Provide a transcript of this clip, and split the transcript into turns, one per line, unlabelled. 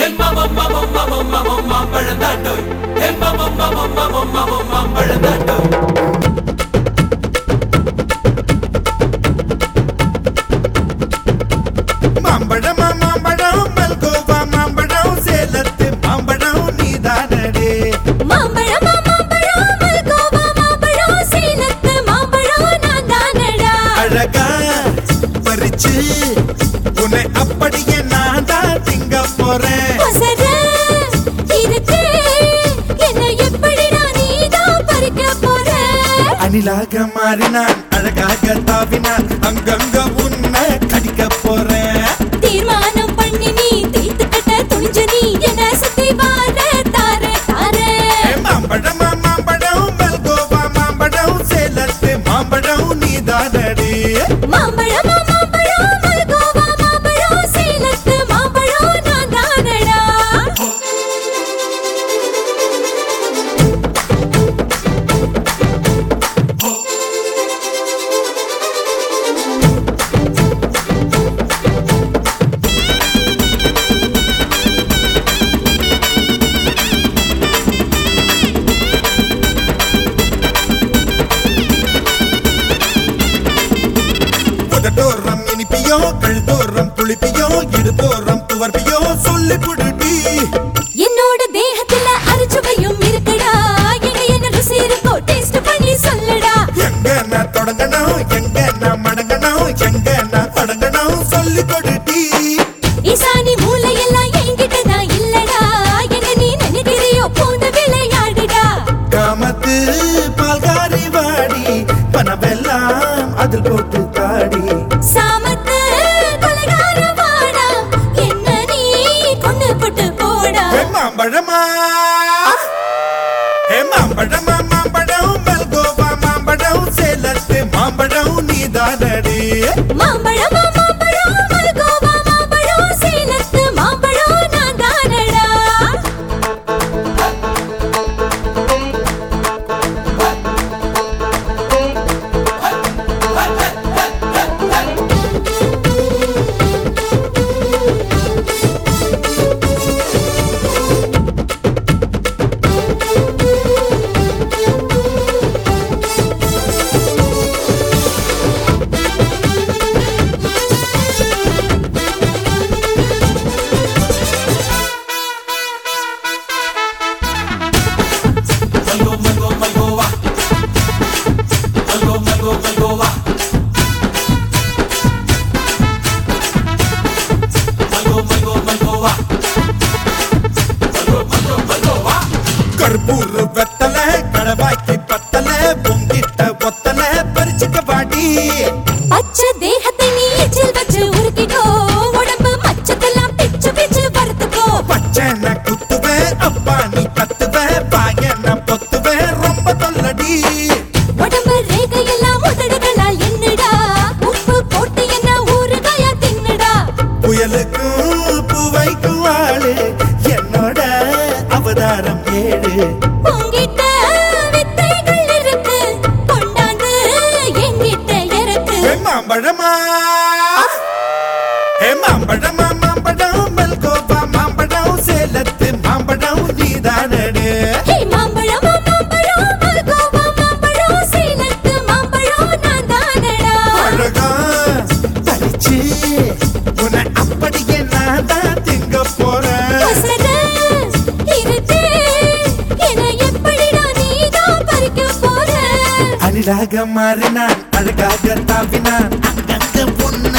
மாம்பழந்தாட்டோய் மாம்பழந்தாட்டோய்
மாம்பழமா மாம்பழம் மல்கோவா மாம்பழம் சேலத்து மாம்பழம் நீதானடே
மாம்பழமா மாம்பழம் மல்கோவா மாம்பழம் சேலத்து மாம்பழம் நான் தானடா
அழகா பறிச்சு உன்னை அப்படியே நான் தான் திங்க போறேன்
ஒசர இருக்கு என்ன எப்படிடா நீதான் பறிக்க போற
அணிலாக மாறினான் அழகாக தாவினான் அங்கங்க உன்னை கடிக்க போறேன்
தீர்மானம் பண்ணி நீ தீர்த்து கட்ட துணிஞ்ச நீ என்ன சுத்தி வார தார தார
மாம்பழமா மாம்பழம் மல்கோவா மாம்பழம் சேலத்து மாம்பழம் நீதானடே
மாம்பழமா மாம்பழம் மல்கோவா மாம்பழம் சேலத்து மாம்பழம் நான் தானடா
உதட்டோரம் இனிப்பியோ கழுத்தோரம் புளிப்பியோ இடுப்போரம் துவர்ப்பியோ சொல்லி புடுடி
என்னோட தேகத்துல அரிச்சுவையும் இருக்குடா எங்க என்ன ருசி இருக்கோ டேஸ்ட் பண்ணி சொல்லடா
எங்க நான் தொடங்கணும் எங்க நான் மடங்கணும் எங்க நான் தொடங்கணும் சொல்லி கொடுடி
ஈசானி மூளையெல்லாம் என்கிட்ட தான் இல்லடா என்ன நீ நினைக்கிறியோ போன விளையாடுடா
காமத்து பால்காரி வாடி பணமெல்லாம் அதில் போட்டு தாடி
சாமத்து கொலைகார வாடா என்ன நீ கொண்டு போட்டு போடா
ஹே மாம்பழமா ஹே மாம்பழமா மாம்பழம் மல்கோவா மாம்பழம் சேலத்து மாம்பழம் நீதானடி
மாம்பழமா மாம்பழம் மல்கோவா மாம்பழம் சேலத்து மாம்பழம் நான் தானடா
மல்கோ மல்கோ மல்கோவா மல்கோ மல்கோ மல்கோவா மல்கோ மல்கோ மல்கோவா மல்கோ மல்கோ மல்கோவா
கற்பூர் வெத்தல கடவாய்க்கு பத்தல பொங்கிட்ட ஒத்தல பறிச்சுக்க வாடி
பச்சை தேகத்தை நீ எச்சில் வச்சு உருக்கிக்கோ உடம்பு மச்சத்தெல்லாம் பிச்சு பிச்சு வறுத்துக்கோ
பச்சனை குத்துவேன் அப்பா நீ கத்துவேன் பாயன பொத்துவேன் ரொம்ப தொல்லடி
உடம்பு ரேகையெல்லாம் உதடுகளால் என்னடா உப்பு போட்டு என்ன ஊறுகாயா தின்னுடா
புயலுக்கும் பூவைக்கும் ஆளு என்னோட அவதாரம் ஏழு
உங்கிட்ட வித்தைகள் இருக்கு கொண்டாந்து என்கிட்ட இருக்கு
ஹே மாம்பழமா ஹே மாம்பழமா மாம்பழம் மல்கோவா மாம்பழம் சேலத்து மாம்பழம் நீதானடு
ஹே மாம்பழமா மாம்பழம் மல்கோவா மாம்பழம் சேலத்து மாம்பழம் நான் தானடா
அழகா பறிச்சு உன்னை அப்படியே நான் தான் திங்க போறேன்
ஒசர இருக்கு என்ன எப்படிடா நீதான் பறிக்க போற
அணிலாக மாறினான் அழகாக தாவினான் அங்கங்க பொண்ணு